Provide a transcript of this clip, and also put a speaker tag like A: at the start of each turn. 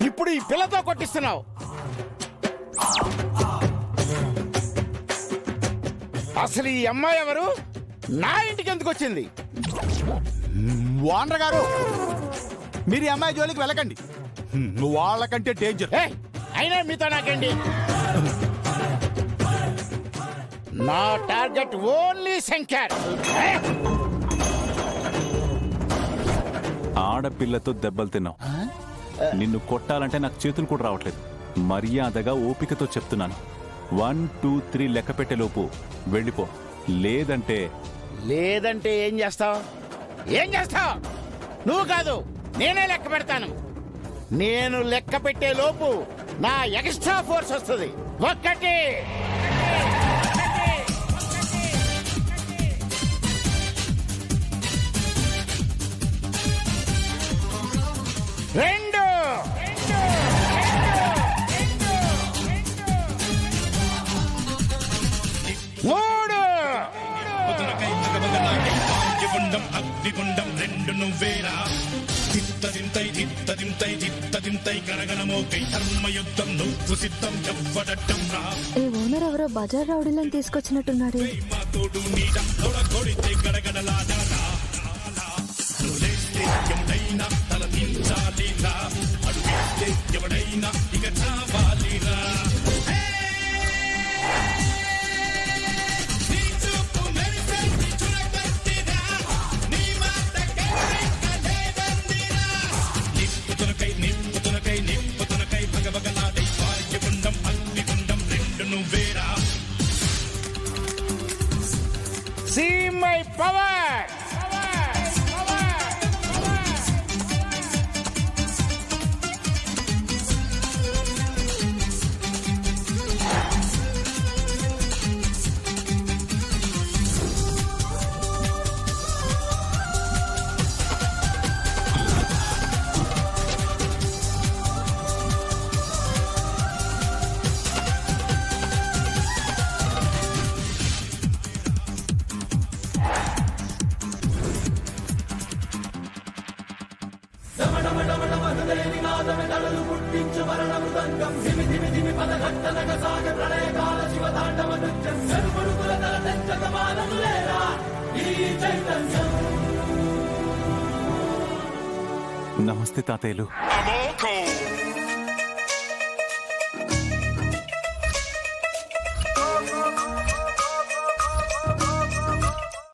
A: ఇప్పుడు ఈ పిల్లతో కొట్టిస్తున్నావు అసలు ఈ అమ్మాయి ఎవరు నా ఇంటికి ఎందుకు వచ్చింది
B: ఓనర్ గారు మీరు ఈ అమ్మాయి జోలికి వెళ్ళకండి హ్మ్, వాళ్ళకంటే డేంజర్
A: ఏ అయినా మీతో నాకేంటి నా టార్గెట్ ఓన్లీ శంకర్ ఏ?
C: ఆడపిల్లతో దెబ్బలు తిన్నావు నిన్ను కొట్టాలంటే నాకు చేతులు కూడా రావట్లేదు మర్యాదగా ఓపికతో చెప్తున్నాను వన్ టూ త్రీ లెక్క పెట్టేలోపు వెళ్ళిపో లేదంటే
A: లేదంటే ఏం చేస్తావు ఏం చేస్తావు నువ్వు కాదు నేనే లెక్క పెడతాను నేను లెక్క పెట్టే లోపు నా ఎక్స్ట్రా ఫోర్స్ వస్తుంది ఒక్కటి రెండు మూడు
D: కుదురకై మగమగలాగై భాగ్యగుండం అగ్నిగుండం రెండు నువ్వేరా తిత్తదింతై తిత్తదింతై తిత్తదింతై గరగనమోకై ధర్మయుద్ధం నువ్వు సిద్ధం ఎవ్వడట్టం రా
E: ఈ ఓనర్ ఎవరో బజార్ రౌడీలను తీసుకొచ్చినట్టున్నాడు
D: మా తోడు నీడ తొడగొడితే గడగడలాడా నువ్వులేస్తే ఎవడైనా తల దించాలిరా అడుగేస్తే ఎవడైనా ఇక చావాలిరా నీ చూపు మెరిసే చురకత్తిరా నీ మాట కలేదందిరా నిప్పుతునకై నిప్పుతునకై నిప్పుతునకై పగబగలాడై భాగ్యగుండం అగ్నిగుండం రెండు నువ్వేరా
A: సీ మై పవర్
C: నమస్తే తాతయ్యలు
D: అమోఘం